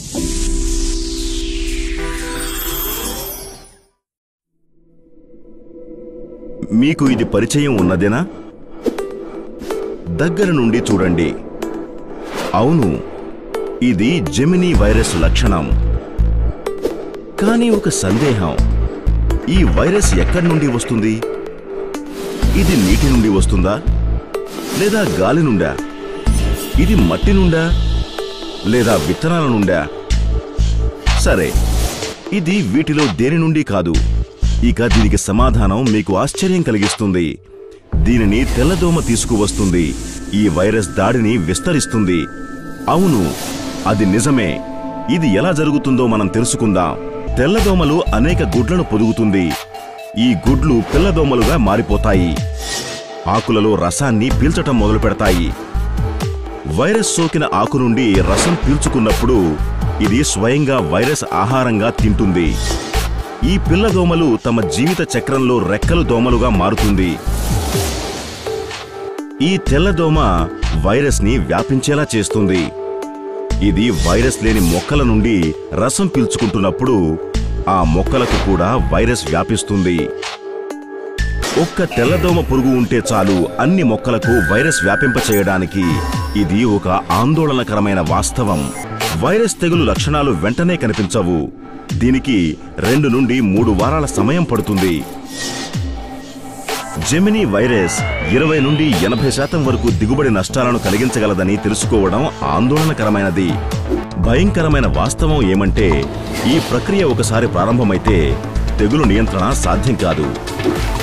మీకు ఇది పరిచయం ఉన్నదేనా దగ్గర నుండి చూడండి అవును ఇది జెమినీ వైరస్ లక్షణం కానీ ఒక సందేహం ఈ వైరస్ ఎక్కడి నుండి వస్తుంది ఇది నీటి నుండి వస్తుందా లేదా గాలి నుండా ఇది మట్టి నుండా లేదా విత్తనాల నుండా సరే ఇది వీటిలో దేని నుండి కాదు ఇక దీనికి సమాధానం మీకు ఆశ్చర్యం కలిగిస్తుంది దీనిని తెల్లదోమ తీసుకువస్తుంది ఈ వైరస్ దాడిని విస్తరిస్తుంది అవును అది నిజమే ఇది ఎలా జరుగుతుందో మనం తెలుసుకుందాం తెల్లదోమలు అనేక గుడ్లను పొదుగుతుంది ఈ గుడ్లు పిల్లదోమలుగా మారిపోతాయి ఆకులలో రసాన్ని పీల్చటం మొదలు పెడతాయి వైరస్ సోకిన ఆకు నుండి రసం పీల్చుకున్నప్పుడు ఇది స్వయంగా వైరస్ ఆహారంగా తింటుంది ఈ పిల్లదోమలు తమ జీవిత చక్రంలో రెక్కలు దోమలుగా మారుతుంది ఈ తెల్లదోమ వైరస్ ని వ్యాపించేలా చేస్తుంది ఇది వైరస్ లేని మొక్కల నుండి రసం పీల్చుకుంటున్నప్పుడు ఆ మొక్కలకు కూడా వైరస్ వ్యాపిస్తుంది ఒక్క తెల్లదోమ పురుగు ఉంటే చాలు అన్ని మొక్కలకు వైరస్ వ్యాపింపచేయడానికి ఇది ఒక ఆందోళనకరమైన వాస్తవం వైరస్ తెగులు లక్షణాలు వెంటనే కనిపించవు దీనికి రెండు నుండి మూడు వారాల సమయం పడుతుంది జెమినీ వైరస్ ఇరవై నుండి ఎనభై శాతం వరకు దిగుబడి నష్టాలను కలిగించగలదని తెలుసుకోవడం ఆందోళనకరమైనది భయంకరమైన వాస్తవం ఏమంటే ఈ ప్రక్రియ ఒకసారి ప్రారంభమైతే తెగులు నియంత్రణ సాధ్యం కాదు